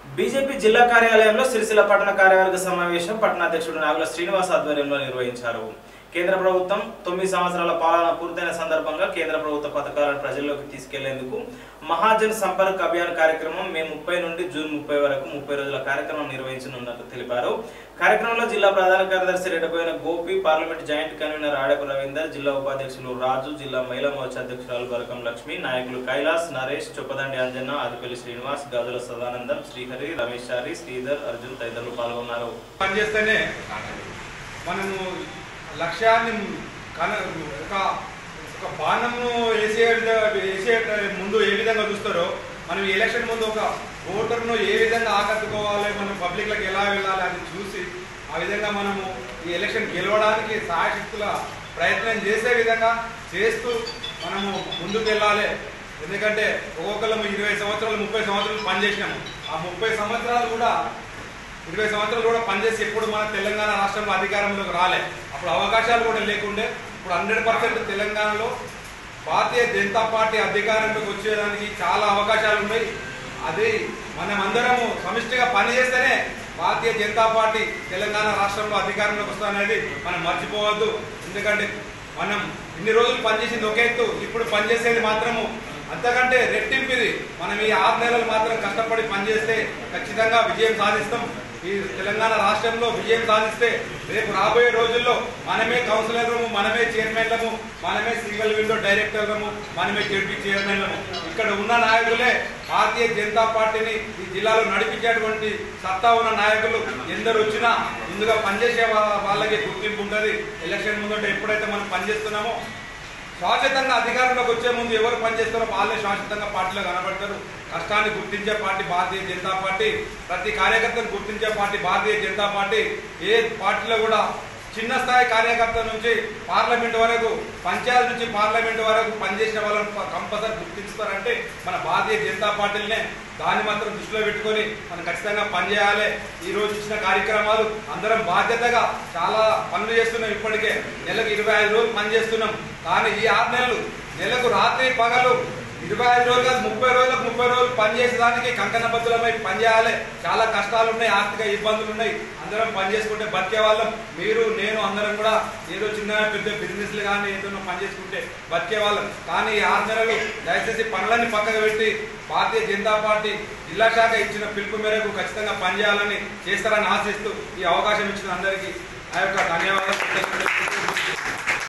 BJP జిల్లా కార్యాలయంలో సిరిసిల్ల పట్టణ కార్యవర్గ సమావేశం పట్టణాధ్యక్షుడు నాగుల శ్రీనివాస్ ఆధ్వర్యంలో నిర్వహించారు కేంద్ర ప్రభుత్వం తొమ్మిది సంవత్సరాల పాలన పూర్తయిన సందర్భంగా కేంద్ర ప్రభుత్వ పథకాలను ప్రజల్లోకి తీసుకెళ్లేందుకు మహాజన్ సంపర్క్ అభియాన్ కార్యక్రమం మే ముప్పై నుండి జూన్ ముప్పై వరకు ముప్పై రోజుల కార్యక్రమం నిర్వహించనున్నట్లు తెలిపారు కార్యక్రమంలో జిల్లా ప్రధాన కార్యదర్శి రెడ్డిపోయిన Gopi parliament joint convener Adapu Ravinder జిల్లా ఉపాధ్యక్షులు రాజు జిల్లా మహిళా మోర్చా అధ్యక్షురాలు బరకం లక్ష్మి నాయకులు కైలాస్ నరేష్ చొప్పదండి అంజన్న ఆదిపల్లి శ్రీనివాస్ గాజుల సదానందం శ్రీహరి రమేష్ చారి శ్రీధర్ అర్జున్ తదితరులు పాల్గొన్నారు పనిచేస్తేనే మనము లక్ష్యాన్ని కన ఒక ఒక బాణము వేసే విధ- వేసే ముందు ఏ విధంగా చూస్తారో మనం ఈ ఎలక్షన్ ముందు ఒక ఓటర్ను ఏ విధంగా ఆకట్టుకోవాలి మనం పబ్లిక్లకు ఎలా వెళ్ళాలి అది చూసి ఆ విధంగా మనము ఈ ఎలక్షన్ గెలవడానికి సాయశక్తుల ప్రయత్నం చేసే విధంగా చేస్తూ మనము ముందుకు వెళ్ళాలి ఎందుకంటే ఒక్కొక్కరు ఇరవై సంవత్సరాలు ముప్పై సంవత్సరాలు పనిచేసినాము ఆ ముప్పై సంవత్సరాలు కూడా ఇరవై సంవత్సరాలు కూడా పనిచేసి ఎప్పుడు మన తెలంగాణ రాష్ట్రంలో అధికారంలోకి రాలే అప్పుడు అవకాశాలు కూడా లేకుండే ఇప్పుడు హండ్రెడ్ పర్సెంట్ తెలంగాణలో భారతీయ జనతా పార్టీ అధికారంలోకి వచ్చేదానికి చాలా అవకాశాలు ఉన్నాయి అది మనమందరము సమిష్టిగా పనిచేస్తేనే భారతీయ జనతా పార్టీ తెలంగాణ రాష్ట్రంలో అధికారంలోకి వస్తాననేది మనం మర్చిపోవద్దు ఎందుకంటే మనం ఇన్ని రోజులు పనిచేసింది ఒక ఎత్తు ఇప్పుడు పనిచేసేది మాత్రము అంతకంటే రెట్టింపిది మనం ఈ ఆరు నెలలు మాత్రం కష్టపడి పనిచేస్తే ఖచ్చితంగా విజయం సాధిస్తాం ఈ తెలంగాణ రాష్ట్రంలో విజయం సాధిస్తే రేపు రాబోయే రోజుల్లో మనమే కౌన్సిలర్లము మనమే చైర్మన్లము మనమే సింగిల్ విండో డైరెక్టర్లము మనమే జడ్పీ చైర్మన్లము ఇక్కడ ఉన్న నాయకులే భారతీయ జనతా పార్టీని ఈ జిల్లాలో నడిపించేటువంటి సత్తా ఉన్న నాయకులు ఎందరు వచ్చినా ముందుగా పనిచేసే వా- వాళ్ళకి గుర్తింపు ఉంటుంది ఎలక్షన్ ముందంటే ఎప్పుడైతే మనం పనిచేస్తున్నామో శాశ్వతంగా అధికారంలోకి వచ్చే ముందు ఎవరు పనిచేస్తారో వాళ్ళే శాశ్వతంగా పార్టీలో కనబడతారు కష్టాన్ని గుర్తించే పార్టీ భారతీయ జనతా పార్టీ ప్రతి కార్యకర్తను గుర్తించే పార్టీ భారతీయ జనతా పార్టీ ఏ పార్టీలో కూడా చిన్న స్థాయి కార్యకర్త నుంచి పార్లమెంట్ వరకు పంచాయతీ నుంచి పార్లమెంట్ వరకు పనిచేసిన వాళ్ళని కంపల్సరీ గుర్తిస్తారంటే మన భారతీయ జనతా పార్టీలనే దాన్ని మాత్రం దృష్టిలో పెట్టుకొని మనం ఖచ్చితంగా పనిచేయాలి ఈ రోజు ఇచ్చిన కార్యక్రమాలు అందరం బాధ్యతగా చాలా పనులు చేస్తున్నాం ఇప్పటికే నెలకు ఇరవై ఐదు రోజులు పని చేస్తున్నాం కానీ ఈ ఆరు నెలలు నెలకు రాత్రి పగలు ఇరవై ఐదు రోజులు కాదు ముప్పై రోజులకు ముప్పై రోజులు పని చేసేదానికి కంకణబద్ధులమై పనిచేయాలి చాలా కష్టాలు ఉన్నాయి ఆర్థిక ఇబ్బందులు ఉన్నాయి అందరం పని చేసుకుంటే బతికే వాళ్ళం మీరు నేను అందరం కూడా ఏదో చిన్న పెద్ద బిజినెస్లు కానీ ఏదైనా పని చేసుకుంటే బతికే వాళ్ళం కానీ ఈ ఆరు నెలలు దయచేసి పనులన్నీ పక్కకు పెట్టి భారతీయ జనతా పార్టీ జిల్లా శాఖ ఇచ్చిన పిలుపు మేరకు ఖచ్చితంగా పనిచేయాలని చేస్తారని ఆశిస్తూ ఈ అవకాశం ఇచ్చిన అందరికీ ఆ యొక్క ధన్యవాదాలు